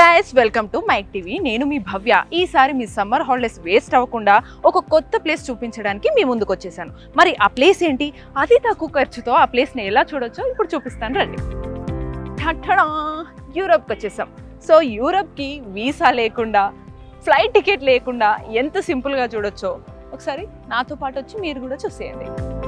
Guys welcome to Mike TV నేను మీ భవ్య ఈసారి మీ సమ్మర్ హాలిడేస్ వేస్ట్ అవ్వకుండా ఒక కొత్త ప్లేస్ చూపించడానికి మీ ముందుకు వచ్చేసాను మరి ఆ ప్లేస్ ఏంటి అతి తక్కువ ఖర్చుతో ఆ ప్లేస్ని ఎలా చూడొచ్చో ఇప్పుడు చూపిస్తాను రండి ఠఠడా యూరప్కి వచ్చేసాం సో యూరప్కి వీసా లేకుండా ఫ్లైట్ టికెట్ లేకుండా ఎంత సింపుల్గా చూడొచ్చో ఒకసారి నాతో పాటు వచ్చి మీరు కూడా చూసేయండి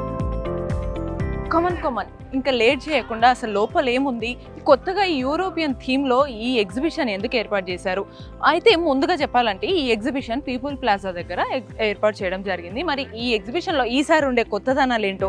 కామన్ కామన్ ఇంకా లేట్ చేయకుండా అసలు లోపల ఏముంది కొత్తగా ఈ యూరోపియన్ థీమ్లో ఈ ఎగ్జిబిషన్ ఎందుకు ఏర్పాటు చేశారు అయితే ముందుగా చెప్పాలంటే ఈ ఎగ్జిబిషన్ పీపుల్ ప్లాజా దగ్గర ఎగ్- ఏర్పాటు చేయడం జరిగింది మరి ఈ ఎగ్జిబిషన్లో ఈసారి ఉండే కొత్తదనాలు ఏంటో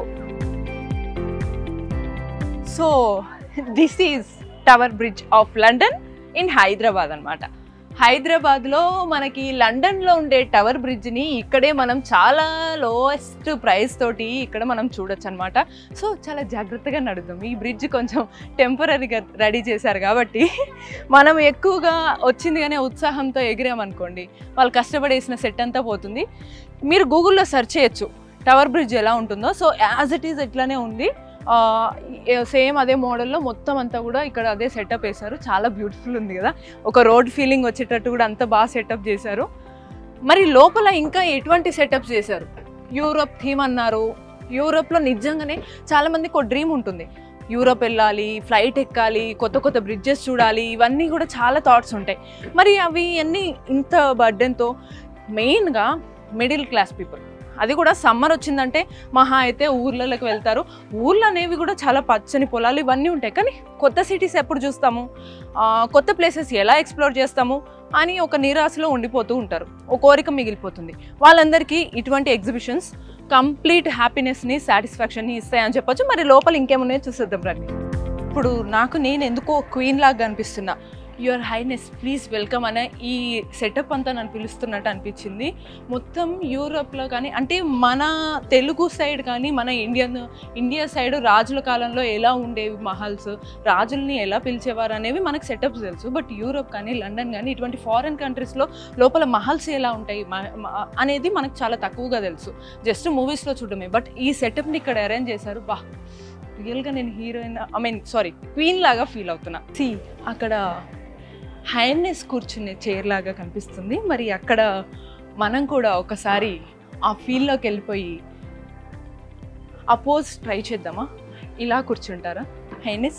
so this is Tower Bridge of London in Hyderabad అనమాట హైదరాబాద్లో మనకి లండన్లో ఉండే టవర్ బ్రిడ్జ్ని ఇక్కడే మనం చాలా లోయెస్ట్ ప్రైస్ తోటి ఇక్కడ మనం చూడొచ్చు అనమాట సో చాలా జాగ్రత్తగా నడుద్దాం ఈ బ్రిడ్జ్ కొంచెం టెంపరీగా రెడీ చేశారు కాబట్టి మనం ఎక్కువగా వచ్చింది కానీ ఉత్సాహంతో ఎగిరామనుకోండి వాళ్ళు కష్టపడేసిన సెట్ అంతా పోతుంది మీరు గూగుల్లో సెర్చ్ చేయొచ్చు టవర్ బ్రిడ్జ్ ఎలా ఉంటుందో సో యాజ్ ఇట్ ఈజ్ ఇట్లానే ఉంది సేమ్ అదే మోడల్లో మొత్తం అంతా కూడా ఇక్కడ అదే సెటప్ వేశారు చాలా బ్యూటిఫుల్ ఉంది కదా ఒక రోడ్ ఫీలింగ్ వచ్చేటట్టు కూడా అంత బాగా సెటప్ చేశారు మరి లోపల ఇంకా ఎటువంటి సెటప్స్ చేశారు యూరోప్ థీమ్ అన్నారు యూరోప్లో నిజంగానే చాలామందికి ఒక డ్రీమ్ ఉంటుంది యూరోప్ వెళ్ళాలి ఫ్లైట్ ఎక్కాలి కొత్త కొత్త బ్రిడ్జెస్ చూడాలి ఇవన్నీ కూడా చాలా థాట్స్ ఉంటాయి మరి అవి అన్నీ ఇంత బర్డెన్తో మెయిన్గా మిడిల్ క్లాస్ పీపుల్ అది కూడా సమ్మర్ వచ్చిందంటే మహా అయితే ఊర్లలోకి వెళ్తారు ఊర్లు అనేవి కూడా చాలా పచ్చని పొలాలు ఇవన్నీ ఉంటాయి కానీ కొత్త సిటీస్ ఎప్పుడు చూస్తాము ఆ, కొత్త ప్లేసెస్ ఎలా ఎక్స్ప్లోర్ చేస్తాము అని ఒక నిరాశలో ఉండిపోతూ ఉంటారు ఒక కోరిక మిగిలిపోతుంది వాళ్ళందరికీ ఇటువంటి ఎగ్జిబిషన్స్ కంప్లీట్ హ్యాపీనెస్ని సాటిస్ఫాక్షన్ని ఇస్తాయని చెప్పొచ్చు మరి లోపల ఇంకేమున్నాయో చూసేద్దాం రండి ఇప్పుడు నాకు నేను ఎందుకో క్వీన్ లాగా కనిపిస్తున్నా యువర్ హైనెస్ ప్లీజ్ వెల్కమ్ అనే ఈ సెటప్ అంతా నన్ను పిలుస్తున్నట్టు అనిపించింది మొత్తం యూరోప్లో కానీ అంటే మన తెలుగు సైడ్ కానీ మన ఇండియన్ ఇండియా సైడ్ రాజుల కాలంలో ఎలా ఉండేవి మహల్స్ రాజుల్ని ఎలా పిలిచేవారు అనేవి మనకు సెటప్స్ తెలుసు బట్ యూరోప్ కానీ లండన్ కానీ ఇటువంటి ఫారెన్ కంట్రీస్లో లోపల మహల్స్ ఎలా ఉంటాయి మ- మ- అనేది మనకు చాలా తక్కువగా తెలుసు జస్ట్ మూవీస్లో చూడమే బట్ ఈ సెటప్ని ఇక్కడ అరేంజ్ చేశారు బా రియల్గా నేను heroine I mean sorry queen లాగా ఫీల్ అవుతున్నా సి అక్కడ హైనెస్ కూర్చునే చైర్ లాగా కనిపిస్తుంది మరి అక్కడ మనం కూడా ఒకసారి ఆ ఫీల్డ్లోకి వెళ్ళిపోయి అపోజ్ ట్రై చేద్దామా ఇలా కూర్చుంటారా హైనెస్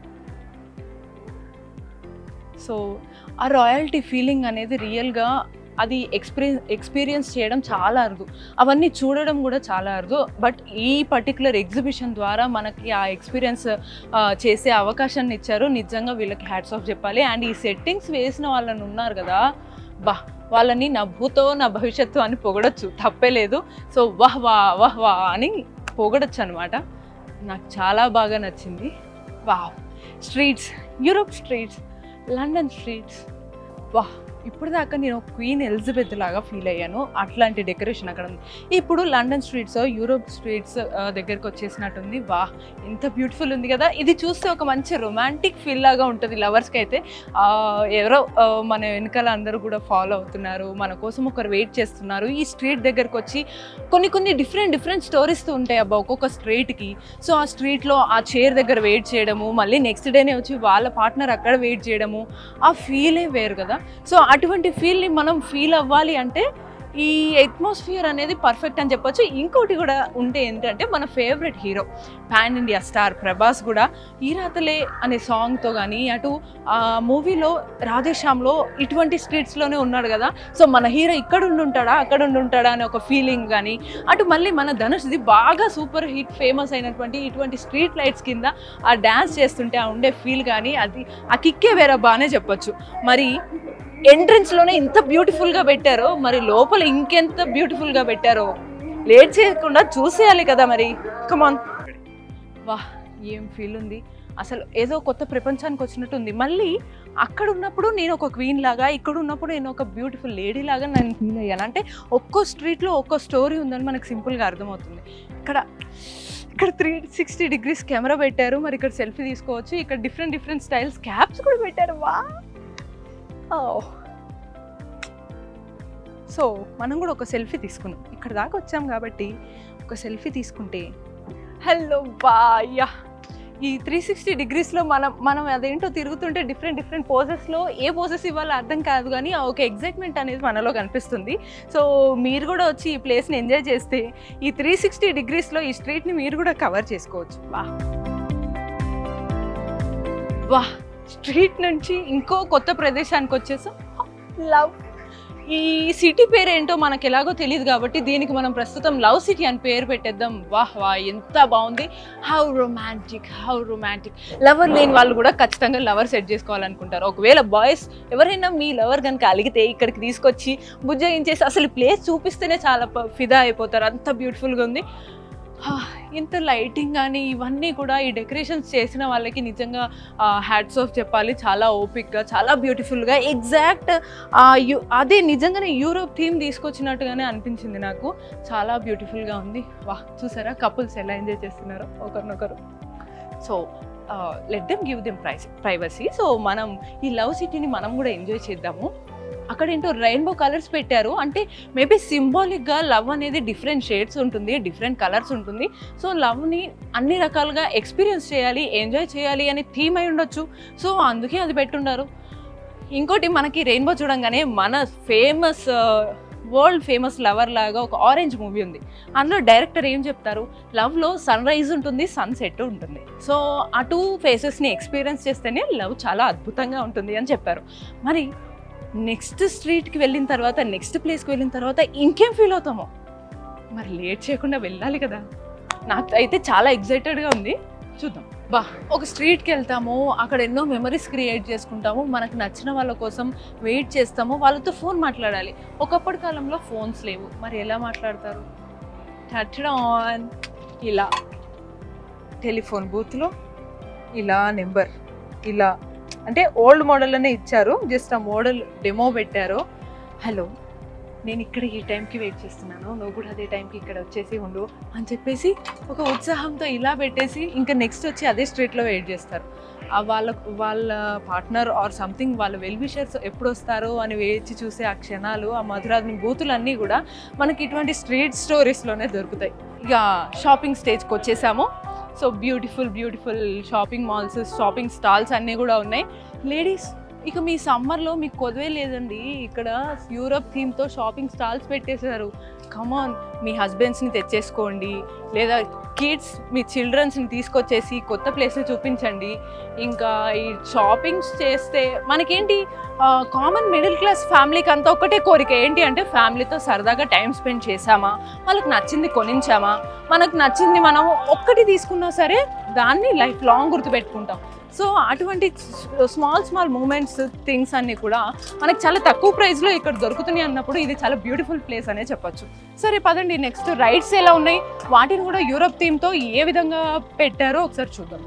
సో ఆ రాయల్టీ ఫీలింగ్ అనేది రియల్గా అది ఎక్స్పీరియన్స్ ఎక్స్పీరియన్స్ చేయడం చాలా అరుదు అవన్నీ చూడడం కూడా చాలా అరుదు బట్ ఈ పర్టికులర్ ఎగ్జిబిషన్ ద్వారా మనకి ఆ ఎక్స్పీరియన్స్ చేసే అవకాశాన్ని ఇచ్చారు నిజంగా వీళ్ళకి హ్యాట్స్ ఆఫ్ చెప్పాలి అండ్ ఈ సెట్టింగ్స్ వేసిన వాళ్ళని ఉన్నారు కదా బా వాళ్ళని నా భూతో నా భవిష్యత్తు అని పొగడొచ్చు తప్పే లేదు సో వహ్ వా వహ్ వా అని పొగడొచ్చు అనమాట నాకు చాలా బాగా నచ్చింది wow streets Europe streets London streets వా ఇప్పుడు దాకా నేను క్వీన్ ఎలిజబెత్ లాగా ఫీల్ అయ్యాను అట్లాంటి డెకరేషన్ అక్కడ ఉంది ఇప్పుడు లండన్ స్ట్రీట్స్ యూరోప్ స్ట్రీట్స్ ఆ, దగ్గరికి వచ్చేసినట్టుంది వా ఎంత బ్యూటిఫుల్ ఉంది కదా ఇది చూస్తే ఒక మంచి రొమాంటిక్ ఫీల్ లాగా ఉంటుంది లవర్స్కి అయితే ఆ, ఎవరో ఆ, మన వెనకాల అందరూ కూడా ఫాలో అవుతున్నారు మన కోసం ఒకరు వెయిట్ చేస్తున్నారు ఈ స్ట్రీట్ దగ్గరకు వచ్చి కొన్ని కొన్ని డిఫరెంట్ డిఫరెంట్ స్టోరీస్ ఉంటాయి అబ్బా ఒక్కొక్క స్ట్రీట్కి సో ఆ స్ట్రీట్లో ఆ చైర్ దగ్గర వెయిట్ చేయడము మళ్ళీ నెక్స్ట్ డేనే వచ్చి వాళ్ళ పార్ట్నర్ అక్కడ వెయిట్ చేయడము ఆ ఫీలే వేరు కదా సో అటువంటి ఫీల్ని మనం ఫీల్ అవ్వాలి అంటే ఈ అట్మాస్ఫియర్ అనేది పర్ఫెక్ట్ అని చెప్పొచ్చు ఇంకోటి కూడా ఉంటే ఏంటంటే మన favourite hero pan India star Prabhas కూడా ఈ రాతలే అనే సాంగ్తో కానీ అటు ఆ మూవీలో రాధేశ్యామ్లో ఇటువంటి స్ట్రీట్స్లోనే ఉన్నాడు కదా సో మన హీరో ఇక్కడ ఉండి ఉంటాడా అక్కడ ఉండి ఉంటాడా అనే ఒక ఫీలింగ్ కానీ అటు మళ్ళీ మన ధనుష్ది బాగా సూపర్ హిట్ ఫేమస్ అయినటువంటి ఇటువంటి స్ట్రీట్ లైట్స్ కింద ఆ డ్యాన్స్ చేస్తుంటే ఆ ఉండే ఫీల్ కానీ అది ఆ కిక్కే వేరే బాగానే చెప్పొచ్చు మరి ఎంట్రన్స్లోనే ఇంత బ్యూటిఫుల్గా పెట్టారో మరి లోపల ఇంకెంత బ్యూటిఫుల్గా పెట్టారో లేట్ చేయకుండా చూసేయాలి కదా మరి కమాన్ వా ఏం ఫీల్ ఉంది అసలు ఏదో కొత్త ప్రపంచానికి వచ్చినట్టు ఉంది మళ్ళీ అక్కడ ఉన్నప్పుడు నేను ఒక క్వీన్ లాగా ఇక్కడ ఉన్నప్పుడు నేను ఒక బ్యూటిఫుల్ లేడీ లాగా నేను ఫీల్ అయ్యాను అంటే ఒక్కో స్ట్రీట్లో ఒక్కో స్టోరీ ఉందని మనకు సింపుల్గా అర్థమవుతుంది ఇక్కడ ఇక్కడ త్రీ సిక్స్టీ డిగ్రీస్ కెమెరా పెట్టారు మరి ఇక్కడ సెల్ఫీ తీసుకోవచ్చు ఇక్కడ డిఫరెంట్ డిఫరెంట్ స్టైల్స్ క్యాప్స్ కూడా పెట్టారు వా సో మనం కూడా ఒక సెల్ఫీ తీసుకున్నాం ఇక్కడ దాకా వచ్చాం కాబట్టి ఒక సెల్ఫీ తీసుకుంటే హలో బాయ్యా ఈ త్రీ సిక్స్టీ డిగ్రీస్లో మనం మనం అదేంటో తిరుగుతుంటే డిఫరెంట్ డిఫరెంట్ పోజెస్లో ఏ పోజెస్ ఇవ్వాలో అర్థం కాదు కానీ ఆ ఒక ఎగ్జైట్మెంట్ అనేది మనలో కనిపిస్తుంది సో మీరు కూడా వచ్చి ఈ ప్లేస్ని ఎంజాయ్ చేస్తే ఈ త్రీ సిక్స్టీ డిగ్రీస్లో ఈ స్ట్రీట్ని మీరు కూడా కవర్ చేసుకోవచ్చు వా వా స్ట్రీట్ నుంచి ఇంకో కొత్త ప్రదేశానికి వచ్చేసాం లవ్ ఈ సిటీ పేరు ఏంటో మనకు ఎలాగో తెలియదు కాబట్టి దీనికి మనం ప్రస్తుతం లవ్ సిటీ అని పేరు పెట్టేద్దాం వాహ్ వా ఎంత బాగుంది how romantic how romantic lover లేని వాళ్ళు కూడా ఖచ్చితంగా లవర్ సెట్ చేసుకోవాలనుకుంటారు ఒకవేళ బాయ్స్ ఎవరైనా మీ లవర్ కనుక అలిగితే ఇక్కడికి తీసుకొచ్చి బుజ్జగించేసి అసలు ప్లేస్ చూపిస్తేనే చాలా ప- ఫిదా అయిపోతారు అంత బ్యూటిఫుల్గా ఉంది హా, ఇంత లైటింగ్ కానీ ఇవన్నీ కూడా ఈ డెకరేషన్స్ చేసిన వాళ్ళకి నిజంగా హ్యాట్స్ ఆఫ్ చెప్పాలి చాలా ఓపిక్గా చాలా బ్యూటిఫుల్గా ఎగ్జాక్ట్ అదే నిజంగానే యూరోప్ థీమ్ తీసుకొచ్చినట్టుగానే అనిపించింది నాకు చాలా బ్యూటిఫుల్గా ఉంది వా చూసారా కపుల్స్ ఎలా ఎంజాయ్ చేస్తున్నారో ఒకరినొకరు so let them give them price privacy so మనం ఈ లవ్ సిటీని మనం కూడా ఎంజాయ్ చేద్దాము అక్కడ ఏంటో రెయిన్బో కలర్స్ పెట్టారు అంటే మేబీ సింబాలిక్గా లవ్ అనేది డిఫరెంట్ షేడ్స్ ఉంటుంది డిఫరెంట్ కలర్స్ ఉంటుంది సో లవ్ని అన్ని రకాలుగా ఎక్స్పీరియన్స్ చేయాలి ఎంజాయ్ చేయాలి అనే థీమ్ అయి ఉండొచ్చు సో అందుకే అది పెట్టుండారు ఇంకోటి మనకి రెయిన్బో చూడంగానే మన ఫేమస్ వరల్డ్ ఫేమస్ లవర్ లాగా ఒక ఆరెంజ్ మూవీ ఉంది అందులో డైరెక్టర్ ఏం చెప్తారు లవ్లో సన్ రైజ్ ఉంటుంది సన్ సెట్ ఉంటుంది సో ఆ టూ ఫేసెస్ని ఎక్స్పీరియన్స్ చేస్తేనే లవ్ చాలా అద్భుతంగా ఉంటుంది అని చెప్పారు మరి నెక్స్ట్ స్ట్రీట్కి వెళ్ళిన తర్వాత నెక్స్ట్ ప్లేస్కి వెళ్ళిన తర్వాత ఇంకేం ఫీల్ అవుతామో మరి లేట్ చేయకుండా వెళ్ళాలి కదా నాకు అయితే చాలా ఎగ్జైటెడ్గా ఉంది చూద్దాం బా ఒక స్ట్రీట్కి వెళ్తాము అక్కడ ఎన్నో మెమరీస్ క్రియేట్ చేసుకుంటాము మనకు నచ్చిన వాళ్ళ కోసం వెయిట్ చేస్తాము వాళ్ళతో ఫోన్ మాట్లాడాలి ఒకప్పటి కాలంలో ఫోన్స్ లేవు మరి ఎలా మాట్లాడతారు టచ్ ఆన్ ఇలా టెలిఫోన్ బూత్లో ఇలా నెంబర్ ఇలా అంటే ఓల్డ్ మోడల్లోనే ఇచ్చారు జస్ట్ ఆ మోడల్ డెమో పెట్టారు హలో నేను ఇక్కడ ఈ టైంకి వెయిట్ చేస్తున్నాను నువ్వు కూడా అదే టైంకి ఇక్కడ వచ్చేసి ఉండు అని చెప్పేసి ఒక ఉత్సాహంతో ఇలా పెట్టేసి ఇంకా నెక్స్ట్ వచ్చి అదే స్ట్రీట్లో వెయిట్ చేస్తారు ఆ వాళ్ళ వాళ్ళ పార్ట్నర్ ఆర్ సంథింగ్ వాళ్ళ వెల్ విషర్స్ ఎప్పుడు వస్తారో అని వేచి చూసే ఆ క్షణాలు ఆ మధురాని బూతులన్నీ కూడా మనకి ఇటువంటి స్ట్రీట్ స్టోరీస్లోనే దొరుకుతాయి ఇక షాపింగ్ స్టేజ్కి వచ్చేసాము so beautiful beautiful shopping malls shopping stalls అన్నీ కూడా ఉన్నాయి లేడీస్ ఇక మీ సమ్మర్లో మీకు కొదవే లేదండి ఇక్కడ యూరప్ థీమ్తో షాపింగ్ స్టాల్స్ పెట్టేశారు కమాన్ మీ హస్బెండ్స్ని తెచ్చేసుకోండి లేదా కిడ్స్ మీ చిల్డ్రన్స్ని తీసుకొచ్చేసి కొత్త ప్లేస్ని చూపించండి ఇంకా ఈ షాపింగ్స్ చేస్తే మనకేంటి కామన్ మిడిల్ క్లాస్ ఫ్యామిలీకి అంతా ఒకటే కోరిక ఏంటి అంటే ఫ్యామిలీతో సరదాగా టైం స్పెండ్ చేసామా వాళ్ళకి నచ్చింది కొనించామా మనకు నచ్చింది మనం ఒక్కటి తీసుకున్నా సరే దాన్ని లైఫ్ లాంగ్ గుర్తుపెట్టుకుంటాం సో అటువంటి స్మాల్ స్మాల్ మూమెంట్స్ థింగ్స్ అన్నీ కూడా మనకి చాలా తక్కువ ప్రైస్లో ఇక్కడ దొరుకుతున్నాయి అన్నప్పుడు ఇది చాలా బ్యూటిఫుల్ ప్లేస్ అనే చెప్పొచ్చు సరే పదండి నెక్స్ట్ రైడ్స్ ఎలా ఉన్నాయి వాటిని కూడా యూరప్ థీమ్తో ఏ విధంగా పెట్టారో ఒకసారి చూద్దాం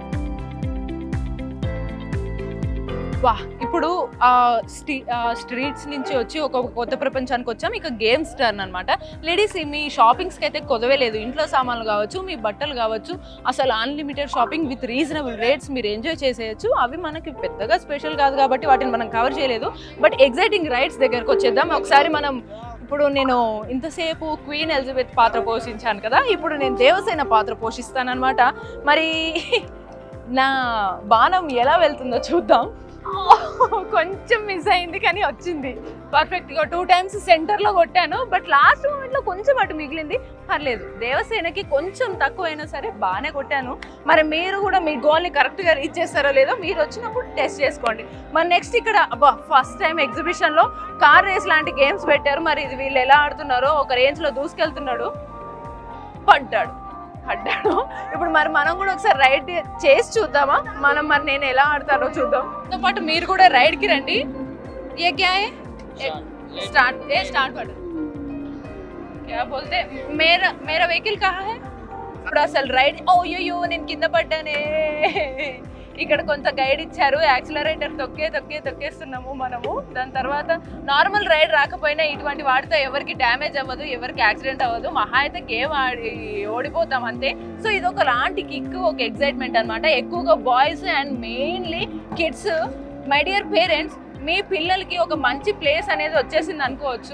వా ఇప్పుడు ఆ స్టీ స్ట్రీట్స్ నుంచి వచ్చి ఒక కొత్త ప్రపంచానికి వచ్చాం ఇక గేమ్స్ టర్న్ అనమాట లేడీస్ మీ షాపింగ్స్కి అయితే కొదవే లేదు ఇంట్లో సామాన్లు కావచ్చు మీ బట్టలు కావచ్చు అసలు unlimited shopping with reasonable rates మీరు ఎంజాయ్ చేసేయచ్చు అవి మనకి పెద్దగా స్పెషల్ కాదు కాబట్టి వాటిని మనం కవర్ చేయలేదు బట్ ఎగ్జైటింగ్ రైడ్స్ దగ్గరకు వచ్చేద్దాం ఒకసారి మనం ఇప్పుడు నేను ఇంతసేపు క్వీన్ ఎలిజబెత్ పాత్ర పోషించాను కదా ఇప్పుడు నేను దేవసేన పాత్ర పోషిస్తానన్నమాట మరి నా బాణం ఎలా వెళ్తుందో చూద్దాం కొంచెం మిస్ అయింది కానీ వచ్చింది పర్ఫెక్ట్గా టూ టైమ్స్ సెంటర్లో కొట్టాను బట్ లాస్ట్ మూమెంట్లో కొంచెం అటు మిగిలింది పర్లేదు దేవసేనకి కొంచెం తక్కువైనా సరే బాగానే కొట్టాను మరి మీరు కూడా మీ గోల్ని కరెక్ట్గా రీచ్ చేస్తారో లేదో మీరు వచ్చినప్పుడు టెస్ట్ చేసుకోండి మరి నెక్స్ట్ ఇక్కడ అబ్బా ఫస్ట్ టైం ఎగ్జిబిషన్లో కార్ రేస్ లాంటి గేమ్స్ పెట్టారు మరి ఇది వీళ్ళు ఎలా ఆడుతున్నారో ఒక రేంజ్లో దూసుకెళ్తున్నాడు పడ్డాడు పడ్డాడు ఇప్పుడు మరి మనం కూడా ఒకసారి రైడ్ చేసి చూద్దామా మనం మరి నేను ఎలా ఆడతానో చూద్దాం తో పాటు మీరు కూడా రైడ్ కి రండి ఏ క్యా హై స్టార్ట్ ఏ స్టార్ట్ పడు क्या बोलते मेरा मेरा వెహికల్ కహా హై ఇప్పుడు అసలు రైడ్ ఓ అయ్యో నేను కింద పడ్డానే ఇక్కడ కొంత గైడ్ ఇచ్చారు యాక్సిలరేటర్ తొక్కే తొక్కే తొక్కేస్తున్నాము మనము దాని తర్వాత నార్మల్ రైడ్ రాకపోయినా ఇటువంటి వాటితో ఎవరికి డ్యామేజ్ అవ్వదు ఎవరికి యాక్సిడెంట్ అవ్వదు మహా అయితే గేమ్ ఆడి ఓడిపోతాం అంతే సో ఇది ఒక లాంటి కిక్ ఒక ఎగ్జైట్మెంట్ అన్నమాట ఎక్కువగా boys and mainly kids my dear parents మీ పిల్లలకి ఒక మంచి ప్లేస్ అనేది వచ్చేసింది అనుకోవచ్చు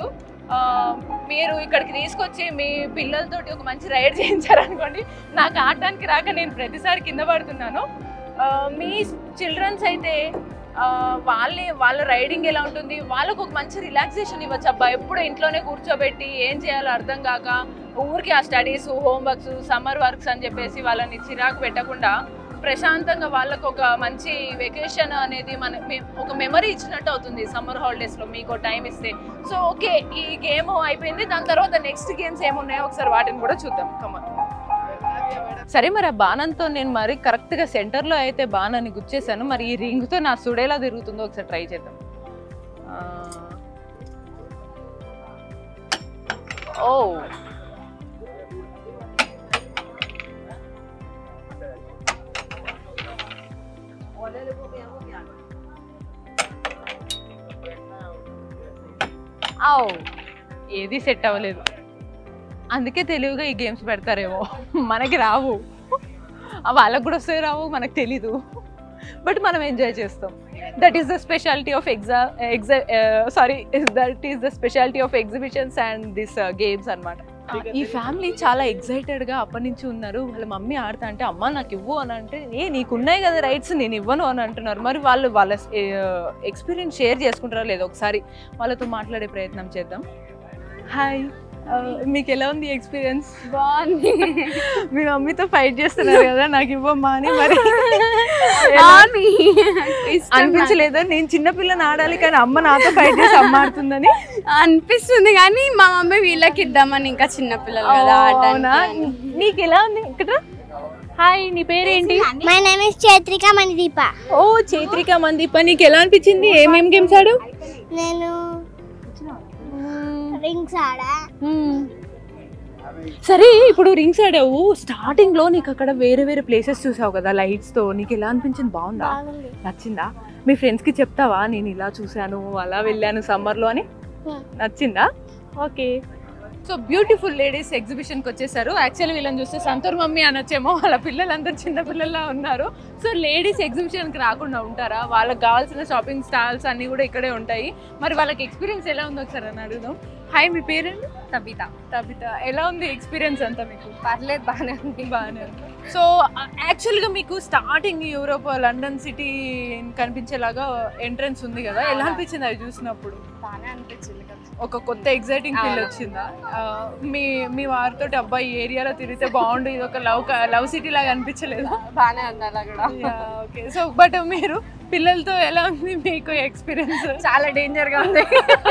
ఆ, మీరు ఇక్కడికి తీసుకొచ్చి మీ పిల్లలతోటి ఒక మంచి రైడ్ చేయించారనుకోండి నాకు ఆడటానికి రాక నేను ప్రతిసారి కింద పడుతున్నాను ఆ, మీ చిల్డ్రన్స్ అయితే ఆ, వాళ్ళే వాళ్ళ రైడింగ్ ఎలా ఉంటుంది వాళ్ళకు ఒక మంచి రిలాక్సేషన్ ఇవ్వచ్చు అబ్బా ఎప్పుడు ఇంట్లోనే కూర్చోబెట్టి ఏం చేయాలో అర్థం కాక ఊరికి ఆ స్టడీస్ హోంవర్క్స్ సమ్మర్ వర్క్స్ అని చెప్పేసి వాళ్ళని చిరాకు పెట్టకుండా ప్రశాంతంగా వాళ్ళకు ఒక మంచి వెకేషన్ అనేది మన మె- ఒక మెమరీ ఇచ్చినట్టు అవుతుంది సమ్మర్ హాలిడేస్లో మీకు టైం ఇస్తే సో ఓకే ఈ గేమ్ అయిపోయింది దాని తర్వాత నెక్స్ట్ గేమ్స్ ఏమున్నాయో ఒకసారి వాటిని కూడా చూద్దాం కమన్ సరే మరి ఆ బాణంతో నేను మరి కరెక్ట్గా సెంటర్లో అయితే బాణాన్ని గుచ్చేసాను మరి ఈ రింగ్తో నా సుడేలా తిరుగుతుందో ఒకసారి ట్రై చేద్దాం ఆ. ఓ ఆవ్ ఏది సెట్ అవ్వలేదు అందుకే తెలివిగా ఈ గేమ్స్ పెడతారేమో మనకి రావు ఆ వాళ్ళకు కూడా వస్తాయి రావు మనకు తెలీదు బట్ మనం ఎంజాయ్ చేస్తాం that is the speciality of ఎగ్జా ఎగ్జా sorry that is the speciality of exhibitions and this games అన్నమాట ఈ ఫ్యామిలీ చాలా ఎగ్జైటెడ్గా అప్పటి నుంచి ఉన్నారు వాళ్ళ మమ్మీ ఆడతా అంటే అమ్మ నాకు ఇవ్వు అని అంటే ఏ నీకు ఉన్నాయి కదా రైట్స్ నేను ఇవ్వను అని అంటున్నారు మరి వాళ్ళు వాళ్ళ ఎక్స్పీరియన్స్ షేర్ చేసుకుంటారా లేదో ఒకసారి వాళ్ళతో మాట్లాడే ప్రయత్నం చేద్దాం హాయ్ మీకు ఎలా ఉంది ఎక్స్పీరియన్స్ బాగుంది మీ మమ్మీతో ఫైట్ చేస్తున్నారు కదా నాకు ఇవ్వమ్మా అని మరి బాగుంది ఇష్టం అనిపించలేదా నేను చిన్న పిల్లని ఆడాలి కానీ అమ్మ నాతో ఫైట్ చేసి అమ్మ ఆడుతుందని నాకు. అనిపిస్తుంది కానీ మా మమ్మీ వీళ్ళకి ఇద్దామని ఇంకా చిన్న పిల్లలు కదా అవునా ఆడడానికి. నీకు ఎలా ఉంది ఇక్కడ హాయ్ నీ పేరేంటి My name is Chetrika Manideepa. ఓ చైత్రిక మందీప నీకు ఎలా అనిపించింది ఏమేం గేమ్స్ ఆడు నేను రింగ్స్ ఆడా సరే ఇప్పుడు రింగ్స్ ఆడావు స్టార్టింగ్ లో నీకు అక్కడ వేరే వేరే ప్లేసెస్ చూసావు కదా లైట్స్ తో నీకు ఎలా అనిపించింది బాగుందా బాగుంది నచ్చిందా మీ ఫ్రెండ్స్ కి చెప్తావా నేను ఇలా చూసాను అలా వెళ్ళాను సమ్మర్ లో అని Hmm. నచ్చిందా okay so beautiful ladies exhibition కి వచ్చేసారు యాక్చువల్లీ వీళ్ళని చూస్తే సంతూర్ మమ్మీ అనొచ్చేమో వాళ్ళ పిల్లలందరూ చిన్న పిల్లల్లా ఉన్నారు సో లేడీస్ ఎగ్జిబిషన్ కి రాకుండా ఉంటారా వాళ్ళకి కావాల్సిన షాపింగ్ స్టాల్స్ అన్ని కూడా ఇక్కడే ఉంటాయి మరి వాళ్ళకి ఎక్స్పీరియన్స్ ఎలా ఉందో ఒకసారి అని అడుగుదాం హాయ్ మీ పేరెంట్ తబిత తబిత ఎలా ఉంది ఎక్స్పీరియన్స్ అంతా మీకు పర్లేదు బాగానే ఉంది బాగానే ఉంది సో యాక్చువల్గా మీకు స్టార్టింగ్ యూరోప్ లండన్ సిటీ కనిపించేలాగా ఎంట్రన్స్ ఉంది కదా ఎలా అనిపించింది అది చూసినప్పుడు బాగానే అనిపించింది కదా. ఒక కొత్త ఎగ్జైటింగ్ ఫీల్ అవును. వచ్చిందా ఆ, మీ మీ వారితో అబ్బాయి ఏరియాలో తిరిగితే బాగుండు ఇది ఒక లవ్ లవ్ సిటీ లాగా అనిపించలేదా బాగానే ఉంది అలా కూడా ఓకే సో బట్ మీరు పిల్లలతో ఎలా ఉంది మీకు ఎక్స్పీరియన్స్ చాలా డేంజర్ గా ఉంది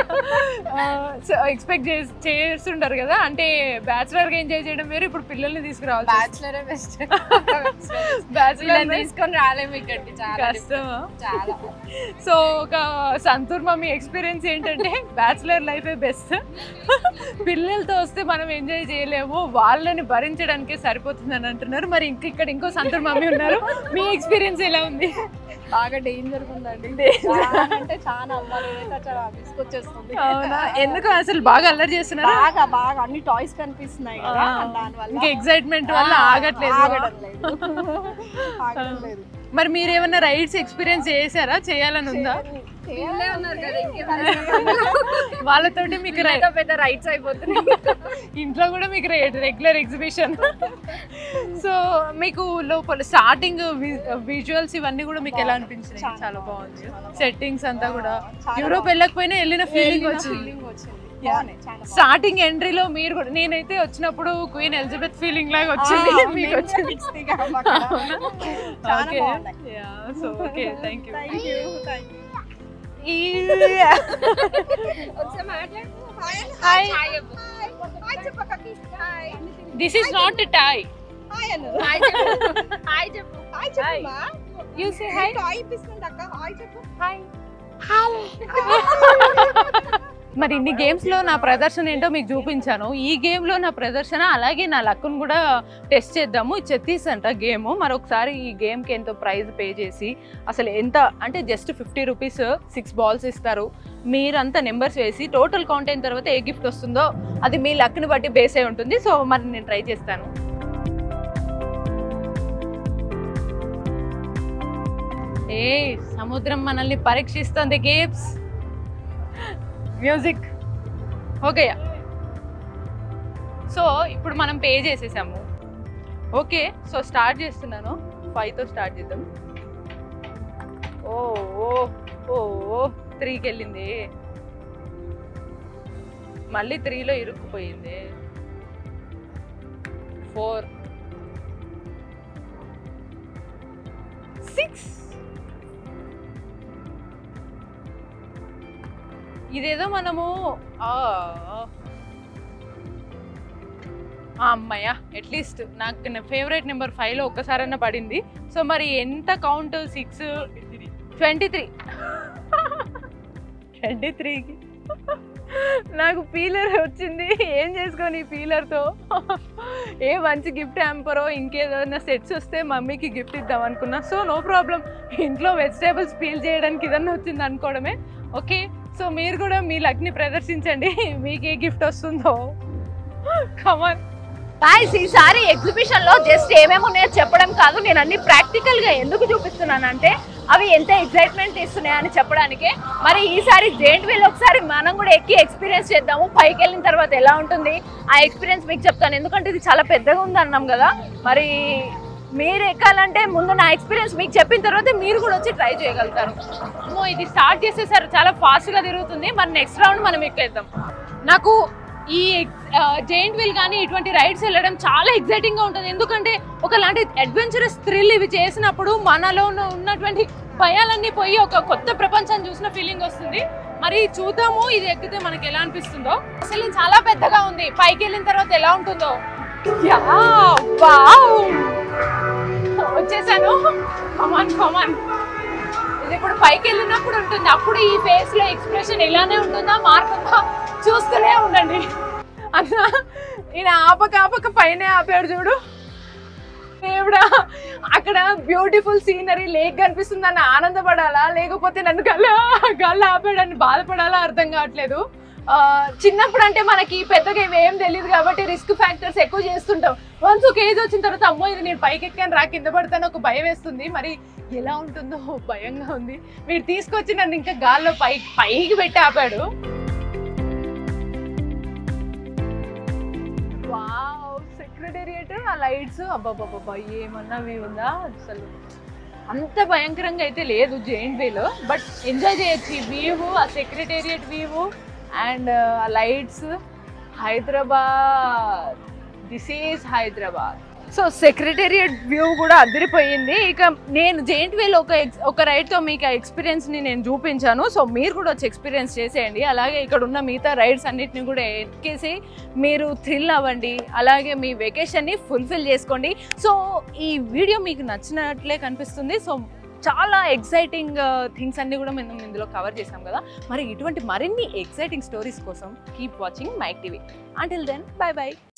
సో ఎక్స్పెక్ట్ చేస్తుంటారు కదా అంటే బ్యాచులర్ గా ఎంజాయ్ చేయడం వేరు ఇప్పుడు పిల్లల్ని తీసుకురావాలి బ్యాచులర్ బెస్ట్ బ్యాచులర్ తీసుకొని రాలేము ఇక్కడికి చాలా కష్టమా చాలా సో ఒక సంతూర్ మమ్మీ ఎక్స్పీరియన్స్ ఏంటంటే బ్యాచులర్ లైఫే బెస్ట్ పిల్లలతో వస్తే మనం ఎంజాయ్ చేయలేము వాళ్ళని భరించడానికే సరిపోతుంది అని అంటున్నారు మరి ఇంక ఇక్కడ ఇంకో సంతూర్ మమ్మీ ఉన్నారు మీ ఎక్స్పీరియన్స్ ఎలా ఉంది బాగా డేంజర్ ఉందండి చాలా అంటే చాలా అమ్మాయి అయితే చాలా తీసుకొచ్చేస్తుంది అవునా ఎందుకు అసలు బాగా అల్లరి చేస్తున్నారా బాగా బాగా అన్ని టాయ్స్ కనిపిస్తున్నాయి కదా ఆ. దానివల్ల ఇంకా ఎక్సైట్మెంట్ వల్ల ఆ, ఆగట్లేదు ఆగడం లేదు ఆగడం లేదు మరి మీరు ఏమైనా రైడ్స్ ఎక్స్పీరియన్స్ చేశారా చేయాలని ఉందా వీళ్ళే ఉన్నారు కదా ఇంకేం వాళ్ళతోటి మీకు రై- పెద్ద పెద్ద రైట్స్ అయిపోతున్నాయి ఇంట్లో కూడా మీకు రెగ్యులర్ ఎగ్జిబిషన్ సో మీకు లోపల స్టార్టింగ్ విజువల్స్ ఇవన్నీ కూడా మీకు ఎలా అనిపించినాయి చాలా చాలా బాగుంది సెట్టింగ్స్ అంతా కూడా చాలా యూరోప్ వెళ్ళకపోయినా వెళ్ళిన ఫీలింగ్ వచ్చింది ఫీలింగ్ వచ్చింది బాగున్నాయి, చాలా బాగున్నాయి. స్టార్టింగ్ ఎంట్రీలో మీరు కూడా నేనైతే వచ్చినప్పుడు క్వీన్ ఎలిజబెత్ ఫీలింగ్ లాగా వచ్చింది ఆ, మీకు మేము వచ్చింది కూడా fixed గా అక్కడ. చాలా ఓకే బాగున్నాయి. So okay thank you Thank you, thank you. ఒకసారి మాట్లాడు. Hi అను. Hi. Hi చెప్పు. Hi చెప్పు అక్కకి. Hi. This is not a toy Hi అను. Hi చెప్పు. Hi చెప్పు. Hi చెప్పమ్మా. యూ సే హై Toy ఇప్పిస్తుంది అక్క. Hi చెప్పు. హాయ్ మరి ఇన్ని గేమ్స్ లో నా ప్రదర్శన ఏంటో మీకు చూపించాను ఈ గేమ్ లో నా ప్రదర్శన అలాగే నా లక్కును కూడా టెస్ట్ చేద్దాము చెత్తీస్ అంట గేమ్ మరొకసారి ఈ గేమ్ కి ఎంతో ప్రైజ్ పే చేసి అసలు ఎంత అంటే just fifty rupees six balls ఇస్తారు మీరంతా నెంబర్స్ వేసి టోటల్ కౌంట్ అయిన తర్వాత ఏ గిఫ్ట్ వస్తుందో అది మీ లక్ని బట్టి బేస్ అయి ఉంటుంది సో మరి నేను ట్రై చేస్తాను ఏ సముద్రం మనల్ని పరీక్షిస్తుంది గేమ్స్ మ్యూజిక్ ఓకే సో ఇప్పుడు మనం పే చేసేసాము ఓకే సో స్టార్ట్ చేస్తున్నాను ఫైవ్తో స్టార్ట్ చేద్దాం ఓ ఓ ఓ త్రీకి వెళ్ళింది మళ్ళీ త్రీలో ఇరుక్కుపోయింది ఫోర్ సిక్స్ ఇదేదో మనము ఆ, ఆ అమ్మాయ అట్లీస్ట్ నాకు నా ఫేవరెట్ నెంబర్ ఫైవ్లో ఒక్కసారన్నా పడింది సో మరి ఎంత count six twenty three twenty త్రీకి నాకు పీలర్ వచ్చింది ఏం చేసుకొని ఈ పీలర్తో ఏ మంచి గిఫ్ట్ హ్యాంపరో ఇంకేదైనా సెట్స్ వస్తే మమ్మీకి గిఫ్ట్ ఇద్దాం అనుకున్నా సో నో ప్రాబ్లం ఇంట్లో వెజిటేబుల్స్ పీల్ చేయడానికి ఇదన్నా వచ్చింది అనుకోవడమే ఓకే సో మీరు కూడా మీ లక్ని ప్రదర్శించండి మీకు ఏ గిఫ్ట్ వస్తుందో కమాన్ గాయస్ ఈసారి ఎగ్జిబిషన్ లో జస్ట్ ఏమేమి ఉన్నాయో చెప్పడం కాదు నేను అన్ని ప్రాక్టికల్ గా ఎందుకు చూపిస్తున్నానంటే అవి ఎంత ఎక్సైట్మెంట్ ఇస్తున్నాయి అని చెప్పడానికి మరి ఈసారి జెయింట్ వీల్ ఒకసారి మనం కూడా ఎక్కి ఎక్స్పీరియన్స్ చేద్దాము పైకి వెళ్ళిన తర్వాత ఎలా ఉంటుంది ఆ ఎక్స్పీరియన్స్ మీకు చెప్తాను ఎందుకంటే ఇది చాలా పెద్దగా ఉంది అన్నాం కదా మరి మీరు ఎక్కాలంటే ముందు నా ఎక్స్పీరియన్స్ మీకు చెప్పిన తర్వాత మీరు కూడా వచ్చి ట్రై చేయగలుగుతారు అమ్మో ఇది స్టార్ట్ చేసేసారు చాలా ఫాస్ట్గా తిరుగుతుంది మరి నెక్స్ట్ రౌండ్ మనం ఎక్కేద్దాం నాకు ఈ జైంట్ వీల్ కానీ ఇటువంటి రైడ్స్ వెళ్ళడం చాలా ఎక్సైటింగ్ గా ఉంటుంది ఎందుకంటే ఒకలాంటి అడ్వెంచరస్ థ్రిల్ ఇవి చేసినప్పుడు మనలో ఉన్న- ఉన్నటువంటి భయాలన్నీ పోయి ఒక కొత్త ప్రపంచాన్ని చూసిన ఫీలింగ్ వస్తుంది మరి చూద్దాము ఇది ఎక్కితే మనకి ఎలా అనిపిస్తుందో అసలు ఇది చాలా పెద్దగా ఉంది పైకి వెళ్ళిన తర్వాత ఎలా ఉంటుందో యా, వావ్! వచ్చేసాను కమాన్ కమాన్ ఇది ఇప్పుడు పైకి వెళ్ళినప్పుడు ఉంటుంది అప్పుడు ఈ ఫేస్ లో ఎక్స్ప్రెషన్ ఇలానే ఉంటుందా మారుతుందా చూస్తూనే ఉండండి అన్న ఈయన ఆపక ఆపక పైనే ఆపాడు చూడు దేవుడా అక్కడ బ్యూటిఫుల్ సీనరీ లేక్ కనిపిస్తుంది అని ఆనందపడాలా లేకపోతే నన్ను గల్ల గల్ల ఆపాడని బాధపడాలా అర్థం కావట్లేదు ఆ, చిన్నప్పుడు అంటే మనకి పెద్దగా ఇవి ఏం తెలియదు కాబట్టి రిస్క్ ఫ్యాక్టర్స్ ఎక్కువ చేస్తుంటాం వన్స్ ఒక ఏజ్ వచ్చిన తర్వాత అమ్మో ఇది నేను పైకి ఎక్కాను రా కింద పడతాను ఒక భయం వేస్తుంది మరి ఎలా ఉంటుందో భయంగా ఉంది వీడు తీసుకొచ్చి నన్ను ఇంకా గాల్లో పై పైకి పెట్టి ఆపాడు వావ్ సెక్రటేరియట్ ఆ లైట్స్ అబ్బాబ్బాబ్బా ఏమన్నా వ్యూ ఉందా అసలు అంత భయంకరంగా అయితే లేదు జైంట్ వేలో బట్ ఎంజాయ్ చేయొచ్చు ఈ వ్యూ ఆ సెక్రటేరియట్ వ్యూ అండ్ ఆ lights Hyderabad this is Hyderabad so secretariat view కూడా అదిరిపోయింది ఇక నేను జైంట్ వేలో ఒక ex- ఒక రైడ్తో మీకు ఆ ఎక్స్పీరియన్స్ని నేను చూపించాను సో మీరు కూడా వచ్చి ఎక్స్పీరియన్స్ చేసేయండి అలాగే ఇక్కడ ఉన్న మిగతా రైడ్స్ అన్నిటిని కూడా ఎక్కేసి మీరు థ్రిల్ అవ్వండి అలాగే మీ వెకేషన్ని ఫుల్ఫిల్ చేసుకోండి సో ఈ వీడియో మీకు నచ్చినట్లే కనిపిస్తుంది సో చాలా ఎక్సైటింగ్ థింగ్స్ అన్ని కూడా మేము ఇందులో కవర్ చేసాం కదా మరి ఇటువంటి మరిన్ని ఎక్సైటింగ్ స్టోరీస్ కోసం keep watching Mic TV until then bye by